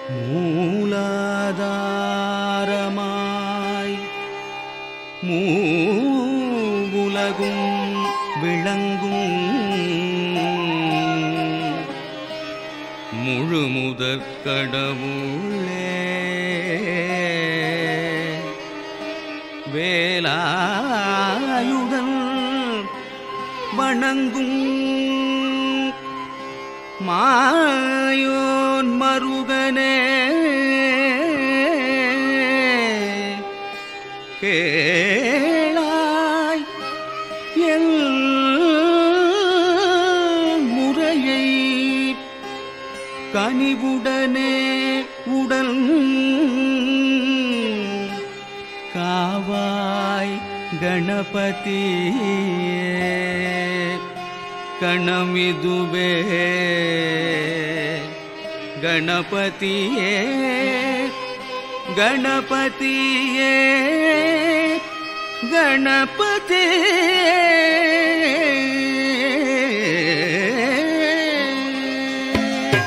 மூலாதாரமாய் மூவுலகும் விளங்கும் முழுமுதற் கடவுளே வேலாயுதன் வணங்கும் மாயோன் மருகனே கேளாய் எல் முறையை கனிவுடனே உடல் காவாய் கணபதியே கணமிதுவே கணபதியே கணபதியே கணபதி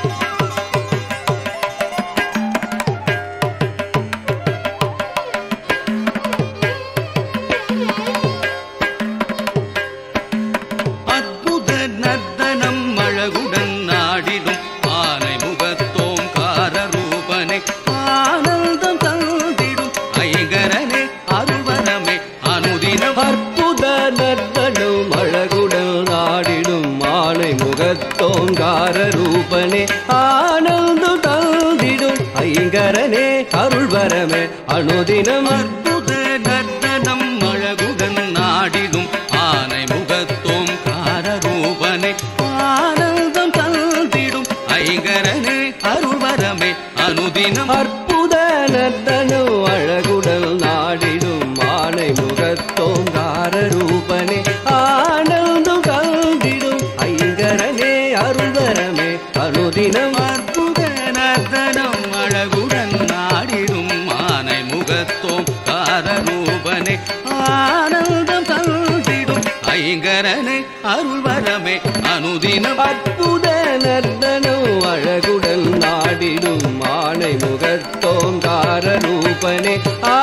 அற்புத நர்த்தனம் அழகுடன் நாடிடும் ஆனை முகத்தோம் காரரூபனை ஆனந்தம் தந்திடும் ஐகரனே அருவரமே அனுதினம் அற்புத நர்த்தனம் அழகுடன் நாடிடும் மாலை முகத்தோங்கார ரூபனே ஆனந்தம் தந்திடும் ஐங்கரனே அருள்வரமே அனுதினம் அற்புத நர்த்தனம் அழகுடன் நாடிடும் ஆனை முகத்தோம் காரரூபனை ஆனந்தம் தந்திடும் ஐகரனே அருள்வரமே அனுதினம் அற்புத நர்த்தனம் அழகுடன் நாடிடும் மாலை முகத்தோங்கார ரூபனே ஆனந்தம் தந்திடும் ஐங்கரனே அருள்வரமே அனுதினம் அற்புத நர்த்தனம் அழகுடன் நாடிடும் ஆனை முகத்தோம் காரரூபனே ஆனந்தம் தந்திடும் ஐங்கரனே அருள்வரமே அனுதினம் அற்புத நர்த்தனம் அழகுடன் நாடிடும் மானை முகத்தோங்கார ரூபனே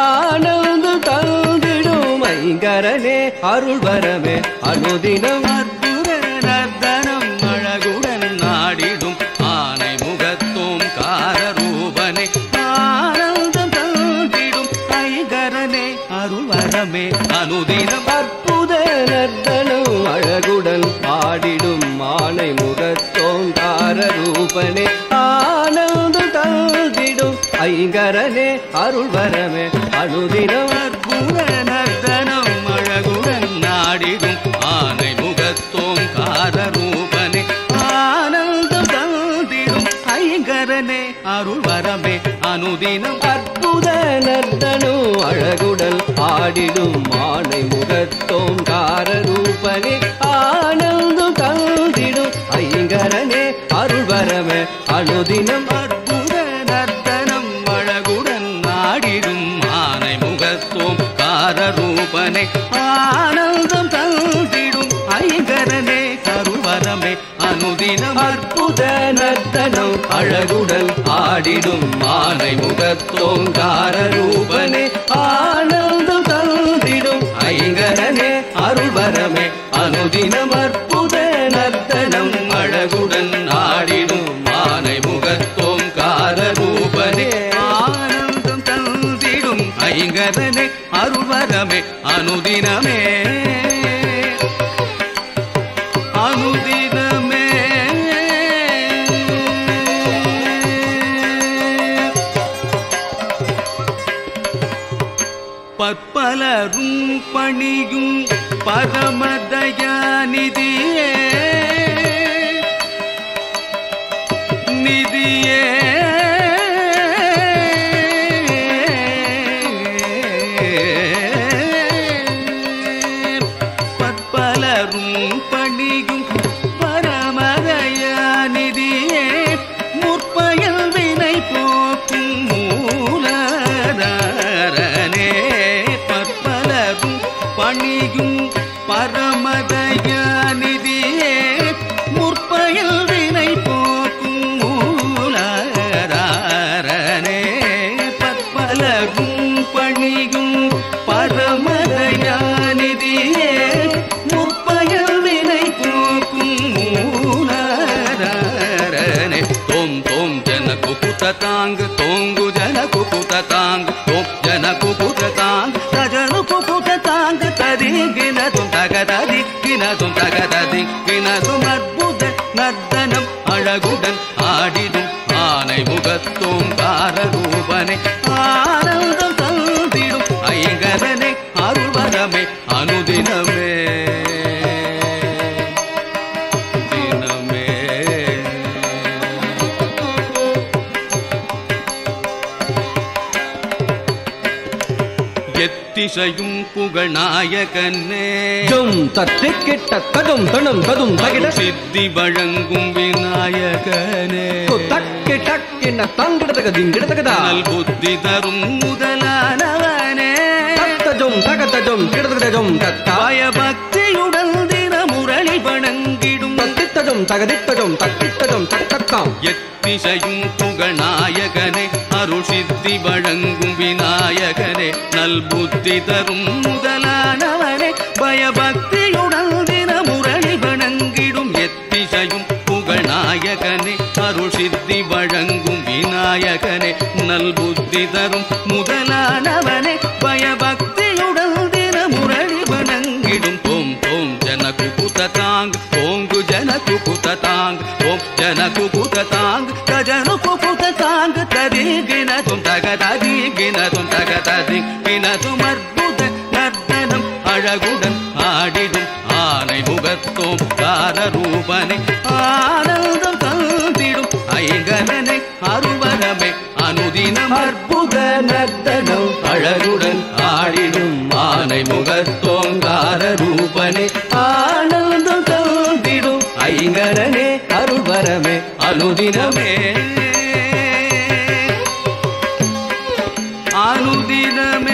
ஆனந்த தந்திடும் ஐங்கரனே அருள்வரமே அனுதினம் அற்புத நர்த்தனம் அழகுடன் நாடிடும் ஆனை முகத்தோம் காரரூபனே ஆனந்தம் தந்திடும் ஐங்கரனே அருள்வரமே அனுதினம் அற்புத நர்த்தனம் அழகுடன் ஆடிடும் மானை முகத்தோங்கார ரூபனே ஆனந்த தந்திடும் ஐங்கரனே அருள்வரமே அனுதினம் அற்புத நர்த்தனம் அழகுடன் நாடிடும் ஆனை முகத்தோம் காரரூபனே ஆனந்தம் தந்திடும் ஐங்கரனே அருள்வரமே அனுதினம் அற்புத நர்த்தனம் அழகுடன் ஆடிடும் மானை முகத்தோங்கார ரூபனே ஆனந்தம் தந்திடும் ஐங்கரனே அருள்வரமே அனுதினம் அற்புத நர்த்தனம் அழகுடன் நாடிடும் ஆனை முகத்தோம் காரரூபனே ஆனந்தம் தந்திடும் ஐங்கரனே கருவரமே அனுதினம் அற்புத நர்த்தனம் அழகுடன் ஆடிடும் மாலை முகத்தோங்கார ரூபனே ஆனந்தம் தந்திடும் ஐங்கரனே அருள்வரமே அனுதினம் அற்புத நர்த்தனம் அழகுடன் ஆடிடும் மாலை முகத்தோம் காரரூபனே ஆனந்தம் தந்திடும் ஐங்கரனே அருள்வரமே அனுதினமே அனுதினமே பற்பலரும் பணியும் பரமதயாநிதியே நிதியே பற்பலரும் பணியும் பரமதயாநிதியே முற்பயல் வினை போக்கும் மூலதாரனே பற்பலரும் பணியும் பரமதயாநிதியே முற்பயல் வினை போக்கும் மூலதாரனே தோம் தோம் ஜன குகுத தாங்கு தோங்கு ஜன குகுத தாங்கு தோம் ஜன குகுத தாங்கு தஜனு குகுத தாங்கு ததி கினதும் தகததி கினதும் தகததி கினதும் அற்புத நர்த்தனம் அழகுடன் ஆடிடும் ஆனை முகத்தோம் காரரூபனை ஆனந்தம் தந்திடும் ஐங்கரனை அருள்வரமே அனுதினமே தினமே எத்திசையும் புகழ் நாயகனே ஜும் தத்திக்கிட்ட ததும் தனும் ததும் தகிட சித்தி வழங்கும் விநாயகனே தக்கி டக்கின தங்கிடத்தக திங்கிடத்தகதா நல் புத்தி தரும் முதலானவனே தத்தஜும் தகத்தஜும் கிடத்தகஜும் தத்தா பயபக்தியுடன் தின முரளி வணங்கிடும் தத்தித்தஜும் தகதித்தஜும் தக்கித்தஜும் தக்கத்தாம் எத்திசையும் புகழ் நாயகனே அருள் சித்தி வழங்கும் விநாயகனே நல் புத்தி தரும் முதலானவனே பயபக்தியுடன் தின முரளி வணங்கிடும் எத்திசையும் புகழ் நாயகனே அருள் சித்தி வழங்கும் விநாயகனே நல் புத்தி தரும் முதலானவனே பயபக்தியுடன் தின முரளி வணங்கிடும் தோம் தோம் ஜன குகுத தாங் ஓங்கு ஜன குகுத தாங் ஓம் ஜன குகுத தாங் கஜனு குகுத தாங் ததி கினதும் தகததி கினதும் தகததி கினதும் அற்புத நர்த்தனம் அழகுடன் ஆடிடும் ஆனை முகத்தோம் காரரூபனை ஆனந்தம் தந்திடும் ஐங்கரனை அருள்வரமே அனுதினம் அற்புத நர்த்தனம் அழகுடன் ஆடிடும் ஆனை முகத்தோங்கார ரூபனே ஆனந்தம் தந்திடும் ஐங்கரனே அருள்வரமே அனுதினமே அனுதினமே